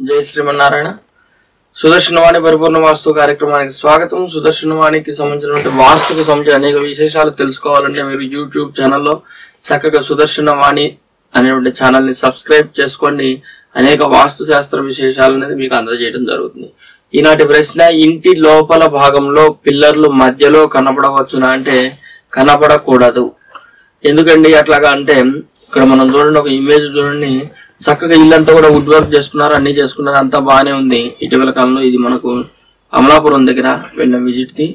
జై శ్రీమన్నారాయణ సుదర్శనవాణి పరిపూర్ణ వాస్తు కార్యక్రమానికి స్వాగతం సుదర్శనవాణికి సంబంధించినటువంటి వాస్తుకు సంబంధించిన అనేక విశేషాలు తెలుసుకోవాలంటే మీరు యూట్యూబ్ ఛానల్లో చక్కగా సుదర్శనవాణి అనేటువంటి ఛానల్ని సబ్స్క్రైబ్ చేసుకోండి అనేక వాస్తు శాస్త్ర విశేషాలు అనేది మీకు అందజేయడం జరుగుతుంది ఈనాటి ప్రశ్న ఇంటి లోపల భాగంలో పిల్లర్లు మధ్యలో కనపడవచ్చునా అంటే కనపడకూడదు ఎందుకండి అట్లాగా అంటే ఇక్కడ మనం చూడండి ఒక ఇమేజ్ చూడండి చక్కగా ఇల్లంతా కూడా వుడ్ వర్క్ చేసుకున్నారు అన్ని చేసుకున్నారు అంతా బాగానే ఉంది ఇటీవల కాలంలో ఇది మనకు అమలాపురం దగ్గర వెళ్ళిన విజిట్ ది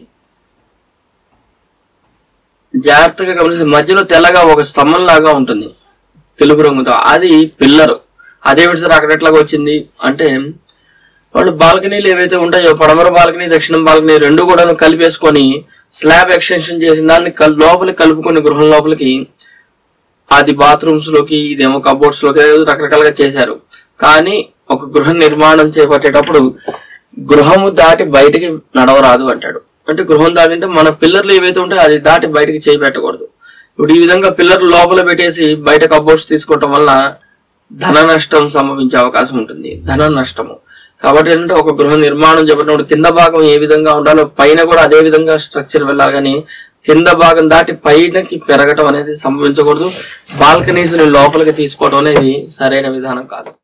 జాగ్రత్తగా గమనిస్తే మధ్యలో తెల్లగా ఒక స్తంభం లాగా ఉంటుంది తెలుగు రంగుతో అది పిల్లర్ అదే సార్ అక్కడ ఎట్లాగా వచ్చింది అంటే వాళ్ళు బాల్కనీలు ఏవైతే ఉంటాయో పడమర బాల్కనీ దక్షిణం బాల్కనీ రెండు కూడా కలిపేసుకొని స్లాబ్ ఎక్స్టెన్షన్ చేసిన దాన్ని కల్- లోపలికి కలుపుకొని గృహం లోపలికి అది బాత్రూమ్స్ లోకి ఇదేమో కబోర్డ్స్ లోకి ఏదో రకరకాలుగా చేశారు కానీ ఒక గృహ నిర్మాణం చేపట్టేటప్పుడు గృహము దాటి బయటికి నడవరాదు అంటాడు అంటే గృహం దాటి అంటే మన పిల్లర్లు ఏవైతే ఉంటాయో అది దాటి బయటికి చేయి పెట్టకూడదు ఇప్పుడు ఈ విధంగా పిల్లర్లు లోపల పెట్టేసి బయట కబోర్డ్స్ తీసుకోవటం వల్ల ధన నష్టం సంభవించే అవకాశం ఉంటుంది ధన నష్టము కాబట్టి ఏంటంటే ఒక గృహ నిర్మాణం చెప్పినప్పుడు కింద భాగం ఏ విధంగా ఉండాలో పైన కూడా అదే విధంగా స్ట్రక్చర్ వెళ్ళాలి కానీ కింద భాగం దాటి పైనకి పెరగటం అనేది సంభవించకూడదు బాల్కనీస్ ని లోపలికి తీసుకోవడం అనేది సరైన విధానం కాదు